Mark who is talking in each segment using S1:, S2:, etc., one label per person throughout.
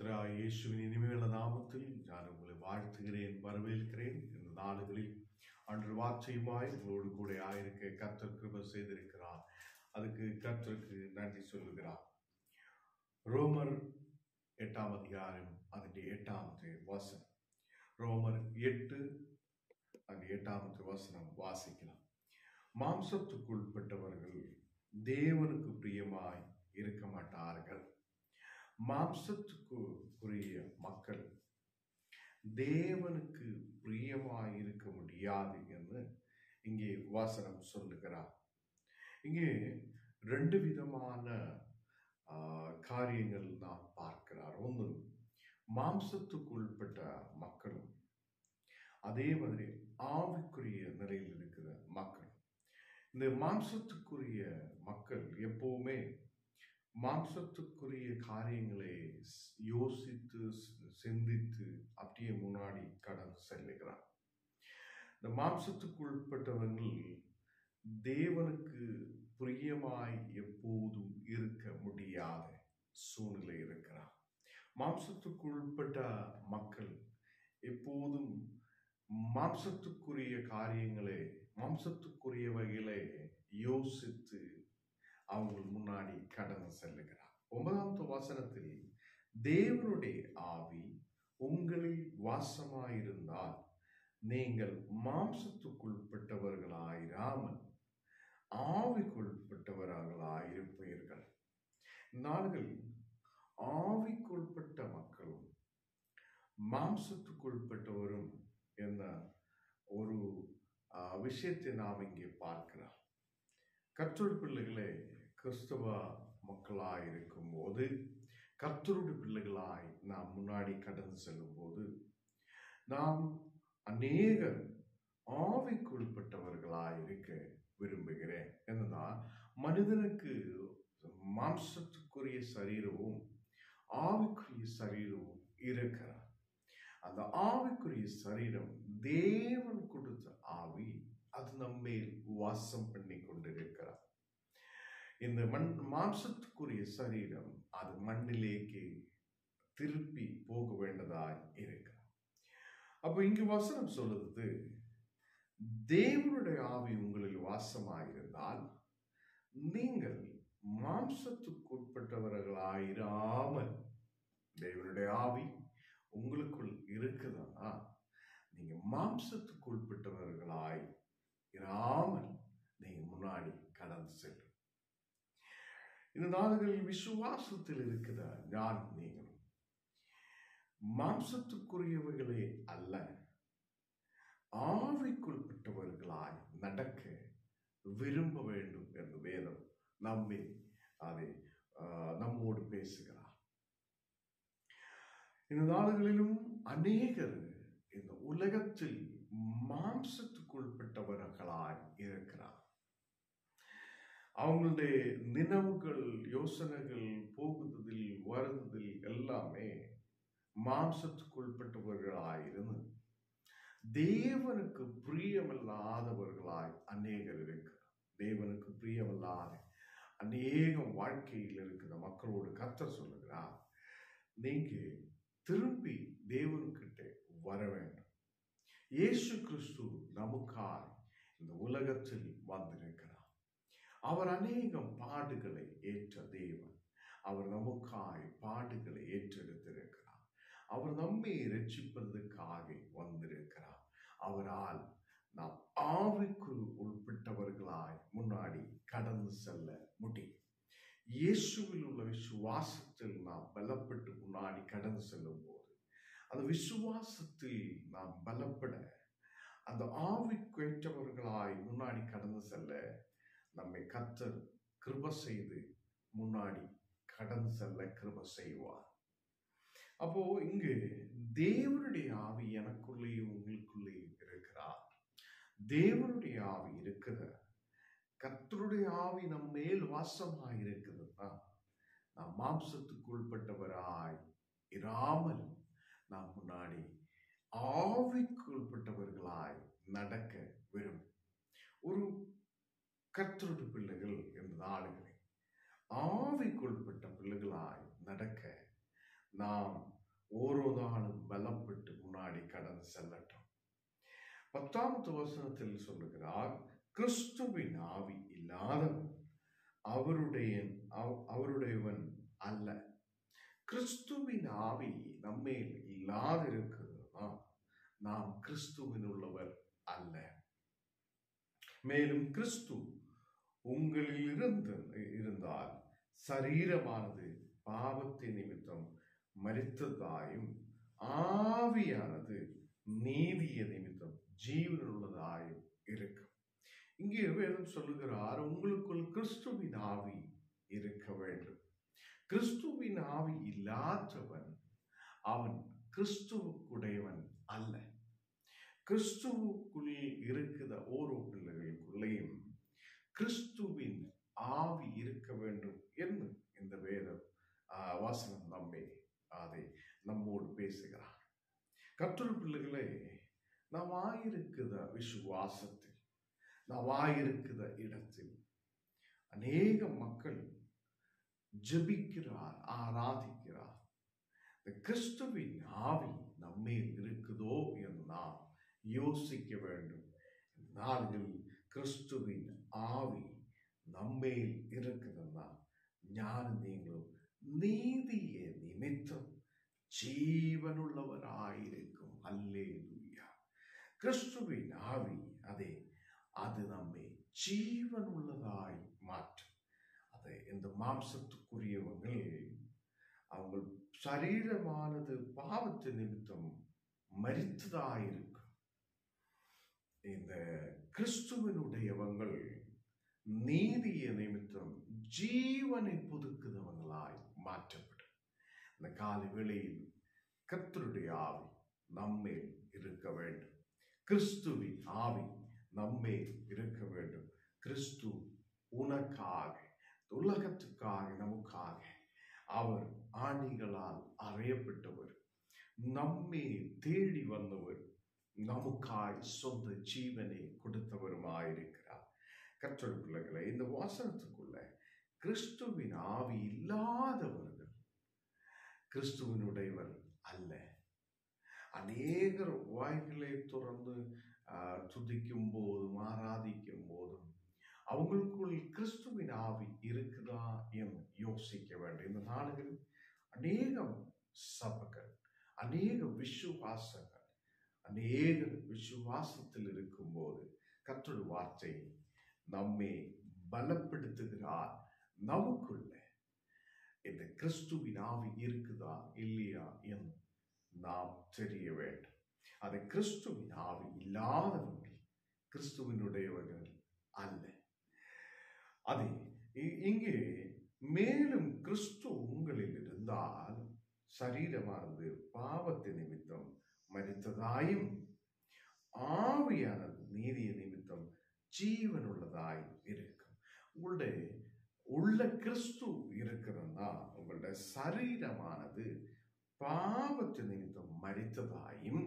S1: கர்த்தராய் இயேசுவின் இனிமையுள்ள நாமத்தில் நான் உங்களை வாழ்த்துகிறேன் வரவேற்கிறேன் இந்த நாடுகளில் அன்று வார்த்தையுமாய் உங்களோடு கூட ஆயிருக்க கர்த்தர் கிருபை செய்திருக்கிறார் அதுக்கு கர்த்தருக்கு நன்றி சொல்லுகிறார் ரோமர் எட்டாம் அதிகாரம் அதனுடைய எட்டாமத்து வசனம் ரோமர் எட்டு அந்த எட்டாமத்து வசனம் வாசிக்கலாம் மாம்சத்துக்குள்பட்டவர்கள் தேவனுக்கு பிரியமாய் இருக்க மாட்டார்கள் மாம்சத்துக்கு உரிய மக்கள் தேவனுக்கு பிரியமாய் இருக்க முடியாது என்று இங்கே வாசனம் சொல்லுகிறார் இங்கே ரெண்டு விதமான ஆ, காரியங்கள் நாம் பார்க்கிறார் ஒன்று மாம்சத்துக்குள்பட்ட மக்களும் அதே மாதிரி ஆவிக்குரிய நிலையில் இருக்கிற மக்கள் இந்த மாம்சத்துக்குரிய மக்கள் எப்பவுமே மாம்சத்துக்குரிய காரியங்களை ஸ்- யோசித்து ஸ்- சிந்தித்து அப்படியே முன்னாடி கடந்து செல்லுகிறார் இந்த மாம்சத்துக்குள்பட்டவர்கள் தேவனுக்கு பிரியமாய் எப்போதும் இருக்க முடியாத சூழ்நிலை இருக்கிறார் மாம்சத்துக்குள்பட்ட மக்கள் எப்போதும் மாம்சத்துக்குரிய காரியங்களை மாம்சத்துக்குரிய வகையிலே யோசித்து அவங்க முன்னாடி கடந்து செல்லுகிறார் ஒன்பதாம் வசனத்தில் தேவனுடைய ஆவி உங்களில் வாசமாயிருந்தால் நீங்கள் மாம்சத்துக்குள்பட்டவர்களாயிராமல் ஆவிக்குள்பட்டவர்களாயிருப்பீர்கள் நாடுகள் ஆவிக்குள்பட்ட மக்களும் மாம்சத்துக்குள்பட்டவரும் என்ற ஒரு ஆ, விஷயத்தை நாம் இங்கே பார்க்கிறோம் கர்த்தருடைய பிள்ளைகளே கிறிஸ்தவ மக்களாய் இருக்கும்போது கர்த்தருடைய பிள்ளைகளாய் நாம் முன்னாடி கடந்து செல்லும்போது நாம் அநேகர் ஆவிக்குள்பட்டவர்களாய் இருக்க விரும்புகிறேன் என்னன்னா மனிதனுக்கு மாம்சத்துக்குரிய சரீரமும் ஆவிக்குரிய சரீரமும் இருக்கிறார் அந்த ஆவிக்குரிய சரீரம் தேவன் கொடுத்த ஆவி அது நம்மேல் வாசம் பண்ணி கொண்டிருக்கிறார் இந்த மண் மாம்சத்துக்குரிய சரீரம் அது மண்ணிலேக்கு திருப்பி போக வேண்டதாய் இருக்கிறார் அப்ப இங்கு வசனம் சொல்லுது தேவனுடைய ஆவி உங்களில் வாசமாயிருந்தால் நீங்கள் மாம்சத்துக்குட்பட்டவர்களாயிராமல் தேவனுடைய ஆவி உங்களுக்குள் இருக்குதுன்னா நீங்க மாம்சத்துக்குட்பட்டவர்களாய் இராமல் நீங்க முன்னாடி கடந்து செல்லும் இந்த நாடுகளில் விசுவாசத்தில் இருக்கிற நான் நீங்களும் மாம்சத்துக்குரியவர்களே அல்ல ஆவிக்குள்பட்டவர்களாய் நடக்க விரும்ப வேண்டும் என்று வேதம் நம்மை அதை ஆஹ், நம்மோடு பேசுகிறார் இந்த நாடுகளிலும் அநேகர் இந்த உலகத்தில் மாம்சத்துக்குள்பட்டவர்களாய் இருக்கிறார் அவங்களுடைய நினைவுகள் யோசனைகள் போகுதலில் வருவதில் எல்லாமே மாம்சத்துக்குள்பட்டவர்களாய் இருந்து தேவனுக்கு பிரியமில்லாதவர்களாய் அநேகர் இருக்கிறார் தேவனுக்கு பிரியமில்லாத அநேகம் வாழ்க்கையில் இருக்கிற மக்களோடு கத்தர் சொல்லுகிறார் நீங்க திரும்பி தேவன்கிட்ட வர வேண்டும் இயேசு கிறிஸ்து நமக்காய் இந்த உலகத்தில் வந்திருக்கிறார் அவர் அநேகம் பாடுகளை ஏற்ற தேவன் அவர் நமக்காய் பாடுகளை ஏற்றெடுத்திருக்கிறார் அவர் நம்மை ரட்சிப்பதற்காக வந்திருக்கிறார் அவரால் நாம் ஆவிக்குள் உள்பட்டவர்களாய் முன்னாடி கடந்து செல்ல முடியும் இயேசுவில் உள்ள விசுவாசத்தில் நாம் பலப்பட்டு முன்னாடி கடந்து செல்லும் போது அந்த விசுவாசத்தில் நாம் பலப்பட அந்த ஆவிக்கேற்றவர்களாய் முன்னாடி கடந்து செல்ல நம்மை கத்தர் கிருப செய்து முன்னாடி கடந்து செல்ல கிருப செய்வார் அப்போ இங்கு தேவனுடைய ஆவி எனக்குள்ளேயும் உங்களுக்குள்ளேயும் இருக்கிறார் தேவனுடைய ஆவி இருக்கிற கர்த்தருடைய ஆவி நம் மேல் வாசமாய் இருக்குதுன்னா நாம் மாம்சத்துக்குள்பட்டவராய் இராமல் நாம் முன்னாடி ஆவிக்குள்பட்டவர்களாய் நடக்க விரும்பும் ஒரு கர்த்தருடைய பிள்ளைகள் என்ற ஆளுகளை ஆவிக்குள்பட்ட பிள்ளைகளாய் நடக்க நாம் ஓரோ நாளும் பலப்பட்டு முன்னாடி கடந்து செல்லட்டும் பத்தாவது வசனத்தில் சொல்லுகிறார் கிறிஸ்துவின் ஆவி இல்லாதவன் அவருடைய அவ- அவருடையவன் அல்ல கிறிஸ்துவின் ஆவி நம்மேல் இல்லாதிருக்கிறதுனா நாம் கிறிஸ்துவின் உள்ளவர் அல்ல மேலும் கிறிஸ்து உங்களில் இருந்து இருந்தால் சரீரமானது பாவத்தின் நிமித்தம் மரித்ததாயும் ஆவியானது நீதிய நிமித்தம் ஜீவனுள்ளதாயும் இருக்கும் இங்கே வேதம் சொல்லுகிறார் உங்களுக்குள் கிறிஸ்துவின் ஆவி இருக்க வேண்டும் கிறிஸ்துவின் ஆவி இல்லாதவன் அவன் கிறிஸ்துவுக்குடையவன் அல்ல கிறிஸ்துவுக்குள் இருக்கிற ஓரோ பிள்ளைகளுக்குள்ளேயும் கிறிஸ்துவின் ஆவி இருக்க வேண்டும் என்று இந்த வேதம் ஆஹ், வசனம் நம்மை அதை நம்மோடு பேசுகிறார் கற்றுள் பிள்ளைகளே நாம் ஆயிருக்கிற விசுவாசத்தில் நாம் ஆயிருக்கிற இடத்தில் அநேக மக்கள் ஜெபிக்கிறார் ஆராதிக்கிறார் இந்த கிறிஸ்துவின் ஆவி நம்மேல் இருக்குதோ என்று நாம் யோசிக்க வேண்டும் இந்த நாளில் கிறிஸ்துவின் ஆவி நம்மேல் இருக்குதுன்னா ஞான நீங்களும் நீதிய நிமித்தம் ஜீவனுள்ளவராயிருக்கும் அல்லேலூயா கிறிஸ்துவின் ஆவி அதே அது நம்மை ஜீவனுள்ளதாய் மாற்றும் அதை இந்த மாம்சத்துக்குரியவங்கள் அவங்க சரீரமானது பாவத்து நிமித்தம் மரித்ததாயிருக்கும் இந்த கிறிஸ்துவனுடையவங்கள் நீதிய நிமித்தம் ஜீவனை புதுக்குதவங்களாய் மாற்றப்படும் இந்த காலை வேளையில் கர்த்தருடைய ஆவி நம்மேல் இருக்க வேண்டும் கிறிஸ்துவின் ஆவி நம்மேல் இருக்க வேண்டும் கிறிஸ்து உனக்காக உலகத்துக்காக நமக்காக அவர் ஆணிகளால் அறையப்பட்டவர் நம்மே தேடி வந்தவர் நமக்காய் சொந்த ஜீவனை கொடுத்தவருமாயிருக்கிறார் கற்றல் பிள்ளைகளை இந்த வாசனத்துக்குள்ள கிறிஸ்துவின் ஆவி இல்லாதவர்கள் கிறிஸ்துவனுடையவர் அல்ல அநேகர் வாய்களை துறந்து ஆஹ், துதிக்கும் போதும் ஆராதிக்கும் போதும் அவங்களுக்குள் கிறிஸ்துவின் ஆவி இருக்குதா என்று யோசிக்க வேண்டும் இந்த நாடுகளில் அநேகம் சபைகள் அநேக விசுவாசங்கள் அநேக விசுவாசத்தில் இருக்கும்போது கற்றொரு வார்த்தை நம்மை பலப்படுத்துகிறார் நமக்குள்ள இந்த கிறிஸ்துவின் ஆவி இருக்குதா இல்லையா என்று நாம் தெரிய வேண்டும் அதை கிறிஸ்துவின் ஆவி இல்லாதவர்கள் கிறிஸ்துவினுடையவர்கள் அல்ல அதை இ- இங்கே மேலும் கிறிஸ்து உங்களில் இருந்தால் சரீரமானது பாவத்து நிமித்தம் மரித்ததாயும் ஆவியானது நீதிய நிமித்தம் ஜீவனுள்ளதாய் இருக்கும் உங்களுடைய உள்ள கிறிஸ்து இருக்கிறதுனா உங்களுடைய சரீரமானது பாவத்து நிமித்தம் மரித்ததாயும்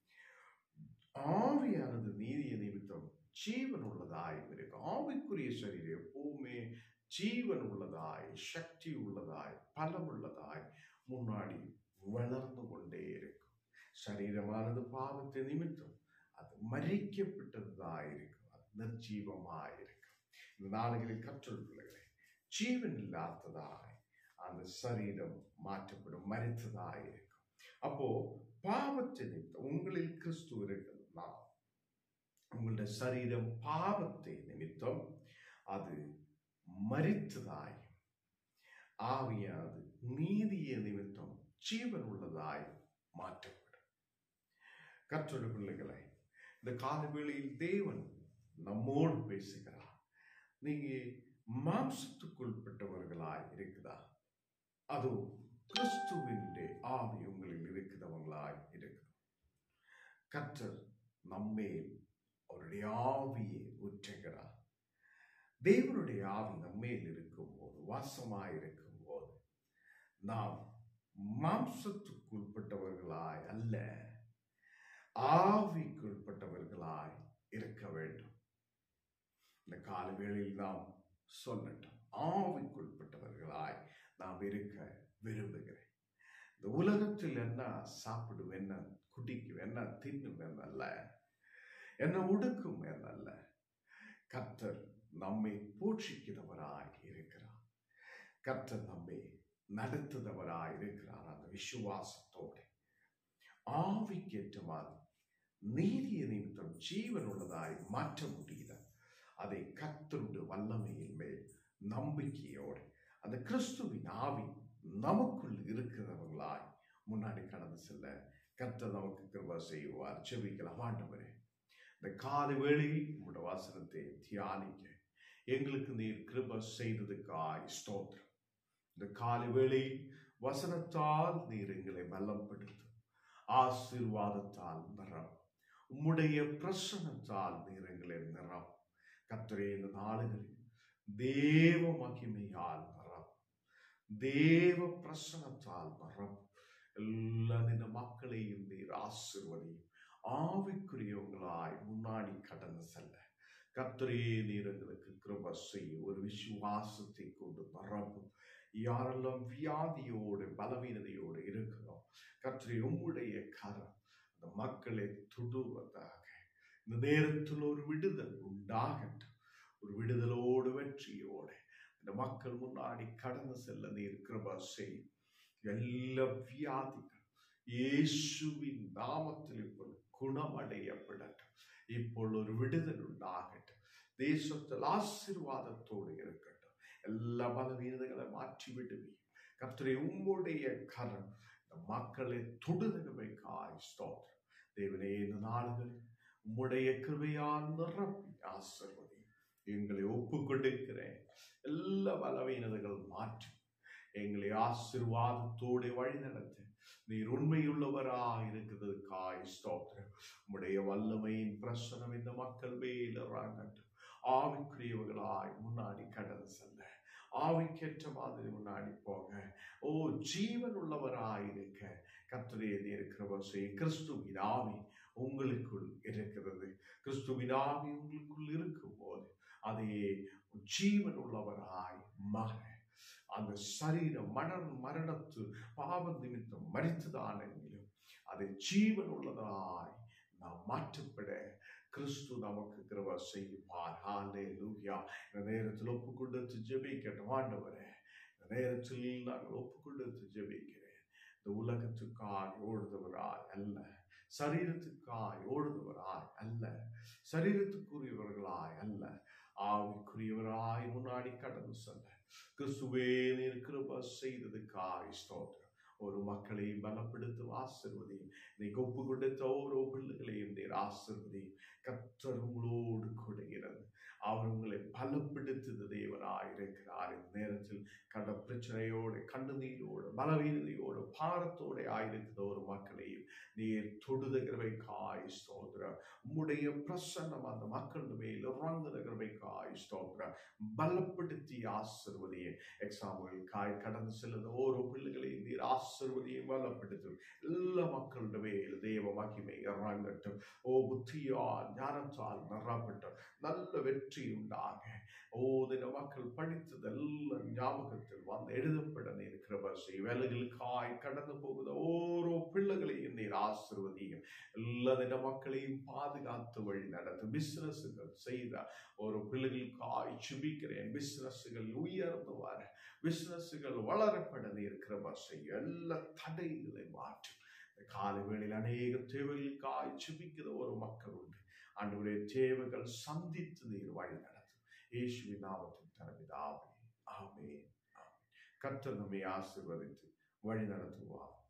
S1: ஆவியானது நீதிய நிமித்தம் ஜீவன் உள்ளதாய் இருக்கும் ஆவிக்குரிய சரீரம் எப்பவுமே ஜீவன் உள்ளதாய் சக்தி உள்ளதாய் பலம் உள்ளதாய் முன்னாடி வளர்ந்து கொண்டே இருக்கும் சரீரமானது பாவத்து நிமித்தம் அது மறிக்கப்பட்டதாய் இருக்கும் அது நிர்ஜீவமாய் இருக்கும் இந்த நாடுகளில் கற்றல் பிள்ளைகளே ஜீவன் இல்லாததாய் அந்த சரீரம் மாற்றப்படும் மறித்ததாய் இருக்கும் அப்போ பாவத்தை நிமித்தம் உங்களில் கிறிஸ்து இருக்கிறதுனா உங்களுடைய சரீரம் பாவத்தை நிமித்தம் அது மரித்ததாய் ஆவியானது நீதிய நிமித்தம் ஜீவன் உள்ளதாய் மாற்றப்படும் கற்றொரு பிள்ளைகளை இந்த காலவேளையில் தேவன் நம்மோடு பேசுகிறார் நீங்க மாம்சத்துக்குள்பட்டவர்களாய் இருக்குதா அதோ கிறிஸ்துவினுடைய ஆவி உங்களில் இருக்கிறவங்களாய் இருக்குது கர்த்தர் நம்மேல் அவருடைய ஆவியை ஊற்றுகிறார் தேவனுடைய ஆவி நம்மேல் இருக்கும்போது வாசமாய் இருக்கும்போது நாம் மாம்சத்துக்குள்பட்டவர்களாய் அல்ல ஆவிக்குள்பட்டவர்களாய் இருக்க வேண்டும் இந்த காலவேளையில் நாம் சொல்லட்டும் ஆவிக்குள்பட்டவர்களாய் நாம் இருக்க விரும்புகிறேன் இந்த உலகத்தில் என்ன சாப்பிடும் என்ன குடிக்கும் என்ன தின்னும் என்னல்ல என்ன உடுக்கும் என்னல்ல கர்த்தர் நம்மை போஷிக்கிறவராய் இருக்கிறார் கர்த்தர் நம்மை நடத்துதவராய் இருக்கிறார் அந்த விசுவாசத்தோடு ஆவிக்கேற்ற மாதிரி நீதிய நிமித்தம் ஜீவன் உள்ளதாய் மாற்ற முடியல அதை கர்த்தருடைய வல்லமையின் மேல் நம்பிக்கையோடு அந்த கிறிஸ்துவின் ஆவி நமக்குள் இருக்கிறவர்களாய் முன்னாடி கடந்து செல்ல கர்த்தர் நமக்கு கிருபா செய்வார் செபிக்கலாம் ஆண்டவரே இந்த காலை வேளையில் உங்களோட வசனத்தை தியானிக்க எங்களுக்கு நீர் கிருப செய்ததுக்காய் ஸ்தோத்திரம் இந்த காலை வேளையில் வசனத்தால் நீர் எங்களை பலப்படுத்தும் ஆசீர்வாதத்தால் நிறம் உம்முடைய பிரசனத்தால் நீர் எங்களை நிறம் கத்தரே இந்த நாடுகளில் தேவ மகிமையால் நிறம் தேவ பிரசனத்தால் நிறம் எல்லா தின மக்களையும் நீர் ஆசிர்வதியும் ஆவிக்குரியவங்களாய் முன்னாடி கடந்து செல்ல கத்தரே நீர் எங்களுக்கு கிருப செய்ய ஒரு விசுவாசத்தை கொண்டு நிரப்பும் யாரெல்லாம் வியாதியோடு பலவீனதையோடு இருக்கிறோம் கத்தரே உம்முடைய கரம் அந்த மக்களை தொடுவதாக இந்த நேரத்தில் ஒரு விடுதல் உண்டாகட்டும் ஒரு விடுதலோடு வெற்றியோடு இந்த மக்கள் முன்னாடி கடந்து செல்ல நீர் கிருப செய்யும் எல்லா வியாதிகள் இயேசுவின் நாமத்தில் இப்பொழுது குணமடையப்படட்டும் இப்பொழுது ஒரு விடுதல் உண்டாகட்டும் தேசத்தில் ஆசீர்வாதத்தோடு இருக்கட்டும் எல்லா பலவீனங்களை மாற்றி விடுவீர் கர்த்தரை உங்களுடைய கரம் இந்த மக்களை தொடுதலுமைக்காய் ஸ்தோத்திரம் தேவனே இந்த நாடுகளில் உம்முடைய கிருபையால் நிரப்பி ஆசிர்வதி எங்களை ஒப்பு கொடுக்கிறேன் எல்லா பலவீனதைகள் மாற்றி எங்களை ஆசிர்வாதத்தோடு வழி நடத்து நீர் உண்மையுள்ளவராக இருக்கிறதுக்காய் ஸ்தோத்திரம் உம்முடைய வல்லமையின் பிரசனம் இந்த மக்கள் மேல் இறங்கட்டும் ஆவிக்குரியவர்களாய் முன்னாடி கடந்து செல்ல ஆவிக்கேற்ற மாதிரி முன்னாடி போக ஓ ஜீவன் உள்ளவராய் இருக்க கத்துடைய இருக்கிற செய் கிறிஸ்துவின் ஆவி உங்களுக்குள் இருக்கிறது கிறிஸ்துவின் ஆவி உங்களுக்குள் இருக்கும் போது அதையே ஜீவன் உள்ளவராய் மாற அந்த சரீரம் மரண மரணத்து பாவ நிமித்தம் மறித்ததானெങ്കിലും அதை ஜீவன் உள்ளதாய் நாம் மாற்றப்பட கிறிஸ்து நமக்கு கிருப செய்வார் ஹாலே லூயா இந்த நேரத்தில் ஒப்புக்கொண்டு ஜெபிக்கட்டும் ஆண்டவரே இந்த நேரத்தில் நாங்கள் ஒப்புக்கொண்டு ஜெபிக்கிறேன் இந்த உலகத்துக்காய் ஓடுதவராய் அல்ல சரீரத்துக்காய் ஓடுதவராய் அல்ல சரீரத்துக்குரியவர்களாய் அல்ல ஆவிக்குரியவராய் முன்னாடி கடந்து செல்ல கிறிஸ்துவே நீர் கிருப செய்ததுக்காய் ஸ்தோத்திரம் ஒரு மக்களை பலப்படுத்தும் ஆசிர்வதியும் இன்னைக்கு ஒப்பு கொடுத்த ஓரோ பிள்ளைகளையும் நீர் ஆசிர்வதியும் கத்தர் உங்களோடு கொடுக்கிறது அவர் உங்களை பலப்படுத்துது தேவனாய் இருக்கிறார் இந்த நேரத்தில் கண்ட பிரச்சனையோடு கண்ணுநீரோடு பலவீனதையோடு பாரத்தோடு ஆயிருக்கிற ஒரு மக்களையும் நீர் தொடுதகிறவை காய் ஸ்தோத்திரம் உம்முடைய பிரசன்னம் அந்த மக்கள் மேல் இறங்குதகிறவை காய் ஸ்தோத்திரம் பலப்படுத்தி ஆசிர்வதியை எக்ஸாம்பிள் காய் கடந்து செல்லுന്ന ஓரோ பிள்ளைகளையும் நீர் ஆசிர்வதியை பலப்படுத்தும் எல்லா மக்களுடைய மேல் தேவ மகிமை இறங்கட்டும் ஓ புத்தியால் ஞானத்தால் நிறப்பட்டும் நல்ல வெற்றி உண்டாக ஓ தின மக்கள் படித்ததெல்லாம் ஞாபகத்தில் வந்து எழுதப்பட நீர் கிருபசி வேலைகளுக்காய் கடந்து போகுத ஓரோ பிள்ளைகளையும் நீர் ஆசிர்வதியும் எல்லா தின மக்களையும் பாதுகாத்து வழி நடத்தும் பிசினஸுகள் செய்த ஒரு பிள்ளைகளுக்காய் சுபிக்கிறேன் பிசினஸுகள் உயர்ந்து வர பிசினஸுகள் வளரப்பட நீர் கிருபசி எல்லா தடைகளை மாற்றும் இந்த காலை வேளையில் அநேக தேவைகளுக்காய் சுபிக்கிற ஒரு மக்கள் உண்டு ஆண்டவருடைய தேவைகள் சந்தித்து நீர் வழி நடத்தும் இயேசுவின் நாமத்தில் தனது ஆமே ஆமே கர்த்தர் நம்மை ஆசிர்வதித்து வழி நடத்துவார்